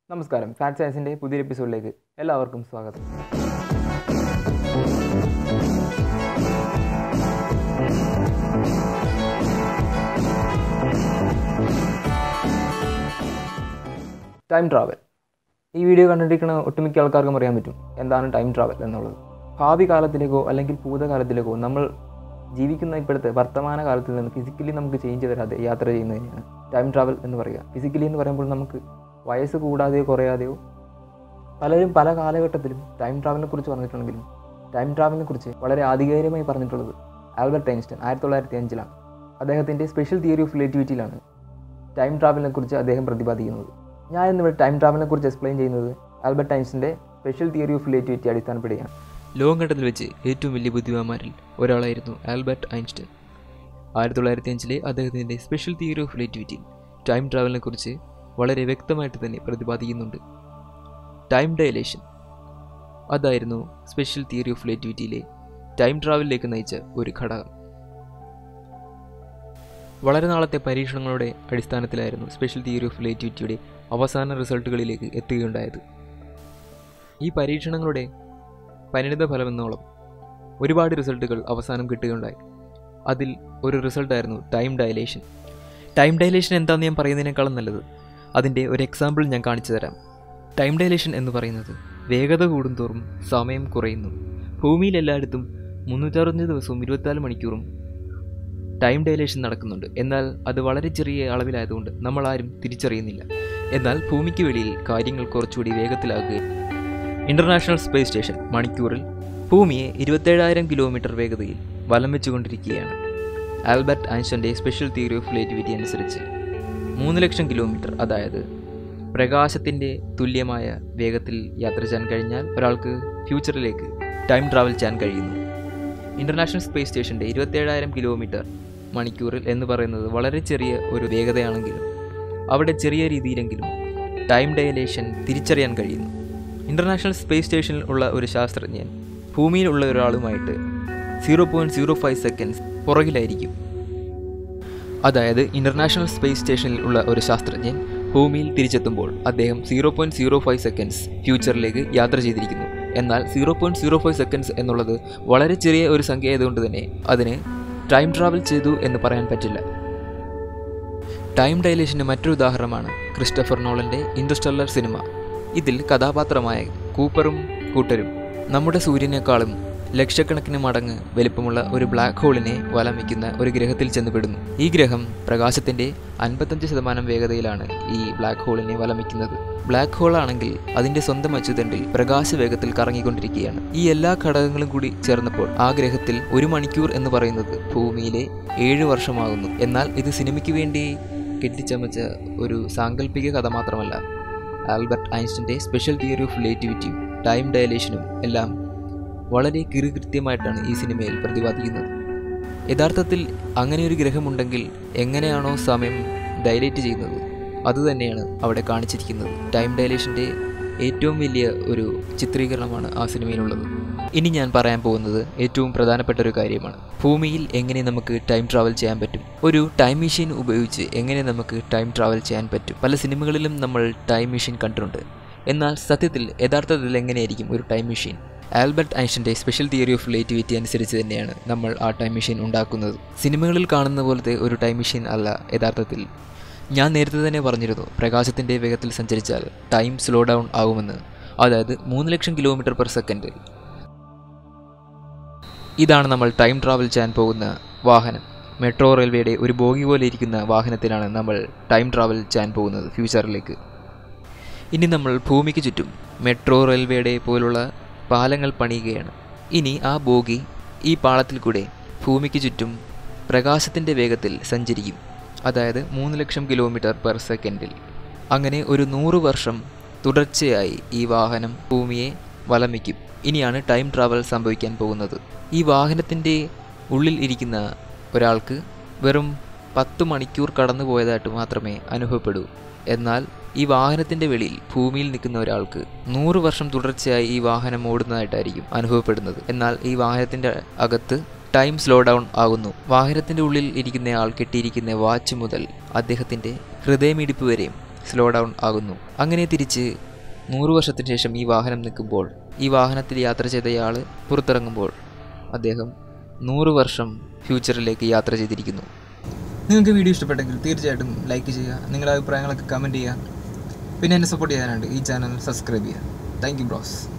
നമസ്കാരം ഫാറ്റ് സയൻസിൻ്റെ പുതിയൊരു എപ്പിസോഡിലേക്ക് എല്ലാവർക്കും സ്വാഗതം ടൈം ട്രാവൽ ഈ വീഡിയോ കണ്ടിരിക്കുന്ന ഒട്ടുമിക്ക ആൾക്കാർക്കും അറിയാൻ പറ്റും എന്താണ് ടൈം ട്രാവൽ എന്നുള്ളത് ഭാവി കാലത്തിലേക്കോ അല്ലെങ്കിൽ ഭൂതകാലത്തിലേക്കോ നമ്മൾ ജീവിക്കുന്ന ഇപ്പോഴത്തെ വർത്തമാന കാലത്തിൽ നിന്ന് ഫിസിക്കലി നമുക്ക് ചേഞ്ച് വരാതെ യാത്ര ചെയ്യുന്നതിനാണ് ടൈം ട്രാവൽ എന്ന് പറയുക ഫിസിക്കലി എന്ന് പറയുമ്പോൾ നമുക്ക് വയസ്സ് കൂടാതെയോ കുറയാതെയോ പലരും പല കാലഘട്ടത്തിലും ടൈം ട്രാവലിനെ കുറിച്ച് പറഞ്ഞിട്ടുണ്ടെങ്കിലും ടൈം ട്രാവലിനെ കുറിച്ച് വളരെ ആധികാരികമായി പറഞ്ഞിട്ടുള്ളത് ആൽബർട്ട് ഐൻസ്റ്റൈൻ ആയിരത്തി തൊള്ളായിരത്തി അഞ്ചിലാണ് അദ്ദേഹത്തിൻ്റെ സ്പെഷ്യൽ തിയറി ഓഫ് റിലേറ്റിവിറ്റിയിലാണ് ടൈം ട്രാവലിനെ കുറിച്ച് അദ്ദേഹം പ്രതിപാദിക്കുന്നത് ഞാൻ ഇന്നിവിടെ ടൈം ട്രാവലിനെ കുറിച്ച് എക്സ്പ്ലെയിൻ ചെയ്യുന്നത് ആൽബർട്ട് ഐൻസ്റ്റൈൻ്റെ സ്പെഷ്യൽ തിയറി ഓഫ് റിലേറ്റിവിറ്റി അടിസ്ഥാനപ്പെടുകയാണ് ലോകം കണ്ടതിൽ വെച്ച് ഏറ്റവും വലിയ ബുദ്ധിമാന്മാരിൽ ഒരാളായിരുന്നു ആൽബർട്ട് ഐൻസ്റ്റൈൻ ആയിരത്തി തൊള്ളായിരത്തി അഞ്ചിലെ അദ്ദേഹത്തിൻ്റെ special theory of relativity time ട്രാവലിനെ കുറിച്ച് വളരെ വ്യക്തമായിട്ട് തന്നെ പ്രതിപാദിക്കുന്നുണ്ട് ടൈം ഡയലേഷൻ അതായിരുന്നു സ്പെഷ്യൽ തിയറി ഓഫ് റിലേറ്റിവിറ്റിയിലെ ടൈം ട്രാവലിലേക്ക് നയിച്ച ഒരു ഘടകം വളരെ നാളത്തെ പരീക്ഷണങ്ങളുടെ അടിസ്ഥാനത്തിലായിരുന്നു സ്പെഷ്യൽ തിയറി ഓഫ് റിലേറ്റിവിറ്റിയുടെ അവസാന റിസൾട്ടുകളിലേക്ക് എത്തുകയുണ്ടായത് ഈ പരീക്ഷണങ്ങളുടെ പരിണിത ഫലമെന്നോളം ഒരുപാട് റിസൾട്ടുകൾ അവസാനം കിട്ടുകയുണ്ടായി അതിൽ ഒരു റിസൾട്ടായിരുന്നു ടൈം ഡയലേഷൻ ടൈം ഡയലേഷൻ എന്താണെന്ന് ഞാൻ പറയുന്നതിനേക്കാളും നല്ലത് അതിൻ്റെ ഒരു എക്സാമ്പിൾ ഞാൻ കാണിച്ചു തരാം ടൈം ഡയലേഷൻ എന്ന് പറയുന്നത് വേഗത കൂടുന്തോറും സമയം കുറയുന്നു ഭൂമിയിൽ എല്ലായിടത്തും മുന്നൂറ്ററുപത് ദിവസവും ഇരുപത്തിനാല് മണിക്കൂറും ടൈം ഡയലേഷൻ നടക്കുന്നുണ്ട് എന്നാൽ അത് വളരെ ചെറിയ അളവിലായതുകൊണ്ട് നമ്മൾ ആരും തിരിച്ചറിയുന്നില്ല എന്നാൽ ഭൂമിക്ക് വെളിയിൽ കാര്യങ്ങൾ കുറച്ചുകൂടി വേഗത്തിലാക്കുകയും ഇന്റർനാഷണൽ സ്പേസ് സ്റ്റേഷൻ മണിക്കൂറിൽ ഭൂമിയെ ഇരുപത്തേഴായിരം കിലോമീറ്റർ വേഗതയിൽ വലം വെച്ചുകൊണ്ടിരിക്കുകയാണ് ആൽബർട്ട് ഐൻസ്റ്റൈൻ്റെ സ്പെഷ്യൽ തിയറി ഓഫ് റിലേറ്റിവിറ്റി അനുസരിച്ച് മൂന്ന് ലക്ഷം കിലോമീറ്റർ അതായത് പ്രകാശത്തിൻ്റെ തുല്യമായ വേഗത്തിൽ യാത്ര ചെയ്യാൻ കഴിഞ്ഞാൽ ഒരാൾക്ക് ഫ്യൂച്ചറിലേക്ക് ടൈം ട്രാവൽ ചെയ്യാൻ കഴിയുന്നു ഇന്റർനാഷണൽ സ്പേസ് സ്റ്റേഷൻ്റെ ഇരുപത്തേഴായിരം കിലോമീറ്റർ മണിക്കൂറിൽ എന്ന് പറയുന്നത് വളരെ ചെറിയ ഒരു വേഗതയാണെങ്കിലും അവിടെ ചെറിയ രീതിയിലെങ്കിലും ടൈം ഡയലേഷൻ തിരിച്ചറിയാൻ കഴിയുന്നു ഇന്റർനാഷണൽ സ്പേസ് സ്റ്റേഷനിൽ ഉള്ള ഒരു ശാസ്ത്രജ്ഞൻ ഭൂമിയിലുള്ള ഒരാളുമായിട്ട് zero point zero five seconds പുറകിലായിരിക്കും അതായത് ഇന്റർനാഷണൽ സ്പേസ് സ്റ്റേഷനിൽ ഉള്ള ഒരു ശാസ്ത്രജ്ഞൻ ഭൂമിയിൽ തിരിച്ചെത്തുമ്പോൾ അദ്ദേഹം zero point zero five seconds ഫ്യൂച്ചറിലേക്ക് യാത്ര ചെയ്തിരിക്കുന്നു എന്നാൽ zero point zero five seconds എന്നുള്ളത് വളരെ ചെറിയ ഒരു സംഖ്യ ആയതുകൊണ്ട് തന്നെ അതിന് ടൈം ട്രാവൽ ചെയ്തു എന്ന് പറയാൻ പറ്റില്ല ടൈം ഡയലേഷൻ്റെ മറ്റൊരു ഉദാഹരണമാണ് ക്രിസ്റ്റഫർ നോളൻ്റെ ഇൻഡർസ്റ്റെല്ലർ സിനിമ ഇതിൽ കഥാപാത്രമായ കൂപ്പറും കൂട്ടരും നമ്മുടെ സൂര്യനേക്കാളും ലക്ഷക്കണക്കിന് മടങ്ങ് വലിപ്പമുള്ള ഒരു ബ്ലാക്ക് ഹോളിനെ വലം വയ്ക്കുന്ന ഒരു ഗ്രഹത്തിൽ ചെന്നുപെടുന്നു ഈ ഗ്രഹം പ്രകാശത്തിന്റെ അൻപത്തഞ്ച് ശതമാനം വേഗതയിലാണ് ഈ ബ്ലാക്ക് ഹോളിനെ വലം വയ്ക്കുന്നത് ബ്ലാക്ക് ഹോൾ ആണെങ്കിൽ അതിന്റെ സ്വന്തം അച്ചുതണ്ടിൽ പ്രകാശ വേഗത്തിൽ കറങ്ങിക്കൊണ്ടിരിക്കുകയാണ് ഈ എല്ലാ ഘടകങ്ങളും കൂടി ചേർന്നപ്പോൾ ആ ഗ്രഹത്തിൽ ഒരു മണിക്കൂർ എന്ന് പറയുന്നത് ഭൂമിയിലെ ഏഴ് വർഷമാകുന്നു എന്നാൽ ഇത് സിനിമയ്ക്ക് വേണ്ടി കെട്ടിച്ചമച്ച ഒരു സാങ്കല്പിക കഥ മാത്രമല്ല ആൽബർട്ട് ഐൻസ്റ്റൈൻ്റെ സ്പെഷ്യൽ തിയറി ഓഫ് റിലേറ്റിവിറ്റിയും ടൈം ഡയലേഷനും എല്ലാം വളരെ കിറുകൃത്യമായിട്ടാണ് ഈ സിനിമയിൽ പ്രതിപാദിക്കുന്നത് യഥാർത്ഥത്തിൽ അങ്ങനെ ഒരു ഗ്രഹമുണ്ടെങ്കിൽ എങ്ങനെയാണോ സമയം ഡയലേറ്റ് ചെയ്യുന്നത് അതുതന്നെയാണ് അവിടെ കാണിച്ചിരിക്കുന്നത് ടൈം ഡയലേഷൻ്റെ ഏറ്റവും വലിയ ഒരു ചിത്രീകരണമാണ് ആ സിനിമയിലുള്ളത് ഇനി ഞാൻ പറയാൻ പോകുന്നത് ഏറ്റവും പ്രധാനപ്പെട്ട ഒരു കാര്യമാണ് ഭൂമിയിൽ എങ്ങനെ നമുക്ക് ടൈം ട്രാവൽ ചെയ്യാൻ പറ്റും ഒരു ടൈം മെഷീൻ ഉപയോഗിച്ച് എങ്ങനെ നമുക്ക് ടൈം ട്രാവൽ ചെയ്യാൻ പറ്റും പല സിനിമകളിലും നമ്മൾ ടൈം മെഷീൻ കണ്ടിട്ടുണ്ട് എന്നാൽ സത്യത്തിൽ യഥാർത്ഥത്തിൽ എങ്ങനെയായിരിക്കും ഒരു ടൈം മെഷീൻ ആൽബർട്ട് ഐൻസ്റ്റൈൻ്റെ സ്പെഷ്യൽ തിയറി ഓഫ് റിലേറ്റിവിറ്റി അനുസരിച്ച് തന്നെയാണ് നമ്മൾ ആ ടൈം മെഷീൻ ഉണ്ടാക്കുന്നത് സിനിമകളിൽ കാണുന്ന പോലത്തെ ഒരു ടൈം മെഷീൻ അല്ല യഥാർത്ഥത്തിൽ ഞാൻ നേരത്തെ തന്നെ പറഞ്ഞിരുന്നു പ്രകാശത്തിൻ്റെ വേഗത്തിൽ സഞ്ചരിച്ചാൽ ടൈം സ്ലോ ഡൗൺ ആകുമെന്ന് അതായത് മൂന്ന് ലക്ഷം കിലോമീറ്റർ പെർ സെക്കൻഡിൽ ഇതാണ് നമ്മൾ ടൈം ട്രാവൽ ചെയ്യാൻ പോകുന്ന വാഹനം മെട്രോ റെയിൽവേയുടെ ഒരു ബോഗി പോലെ ഇരിക്കുന്ന വാഹനത്തിലാണ് നമ്മൾ ടൈം ട്രാവൽ ചെയ്യാൻ പോകുന്നത് ഫ്യൂച്ചറിലേക്ക് ഇനി നമ്മൾ ഭൂമിക്ക് ചുറ്റും മെട്രോ റെയിൽവേയുടെ പോലുള്ള പാലങ്ങൾ പണിയുകയാണ് ഇനി ആ ബോഗി ഈ പാളത്തിൽ കൂടെ ഭൂമിക്ക് ചുറ്റും പ്രകാശത്തിൻ്റെ വേഗത്തിൽ സഞ്ചരിക്കും അതായത് മൂന്ന് ലക്ഷം കിലോമീറ്റർ പെർ സെക്കൻഡിൽ അങ്ങനെ ഒരു നൂറ് വർഷം തുടർച്ചയായി ഈ വാഹനം ഭൂമിയെ വലം വയ്ക്കും ഇനിയാണ് ടൈം ട്രാവൽ സംഭവിക്കാൻ പോകുന്നത് ഈ വാഹനത്തിൻ്റെ ഉള്ളിൽ ഇരിക്കുന്ന ഒരാൾക്ക് വെറും പത്ത് മണിക്കൂർ കടന്നു പോയതായിട്ട് മാത്രമേ അനുഭവപ്പെടൂ എന്നാൽ ഈ വാഹനത്തിൻ്റെ വെളിയിൽ ഭൂമിയിൽ നിൽക്കുന്ന ഒരാൾക്ക് നൂറ് വർഷം തുടർച്ചയായി ഈ വാഹനം ഓടുന്നതായിട്ടായിരിക്കും അനുഭവപ്പെടുന്നത് എന്നാൽ ഈ വാഹനത്തിൻ്റെ അകത്ത് ടൈം സ്ലോ ഡൗൺ ആകുന്നു വാഹനത്തിൻ്റെ ഉള്ളിൽ ഇരിക്കുന്നയാൾ കെട്ടിയിരിക്കുന്ന വാച്ച് മുതൽ അദ്ദേഹത്തിൻ്റെ ഹൃദയമിടിപ്പ് വരെയും സ്ലോ ഡൗൺ ആകുന്നു അങ്ങനെ തിരിച്ച് നൂറ് വർഷത്തിന് ശേഷം ഈ വാഹനം നിൽക്കുമ്പോൾ ഈ വാഹനത്തിൽ യാത്ര ചെയ്തയാൾ പുറത്തിറങ്ങുമ്പോൾ അദ്ദേഹം നൂറ് വർഷം ഫ്യൂച്ചറിലേക്ക് യാത്ര ചെയ്തിരിക്കുന്നു നിങ്ങൾക്ക് വീഡിയോ ഇഷ്ടപ്പെട്ടെങ്കിൽ തീർച്ചയായിട്ടും ലൈക്ക് ചെയ്യുക നിങ്ങളുടെ അഭിപ്രായങ്ങളൊക്കെ കമൻറ്റ് ചെയ്യുക പിന്നെ എന്നെ സപ്പോർട്ട് ചെയ്യാനുണ്ട് ഈ ചാനൽ സബ്സ്ക്രൈബ് ചെയ്യുക താങ്ക് യു ബ്രോസ്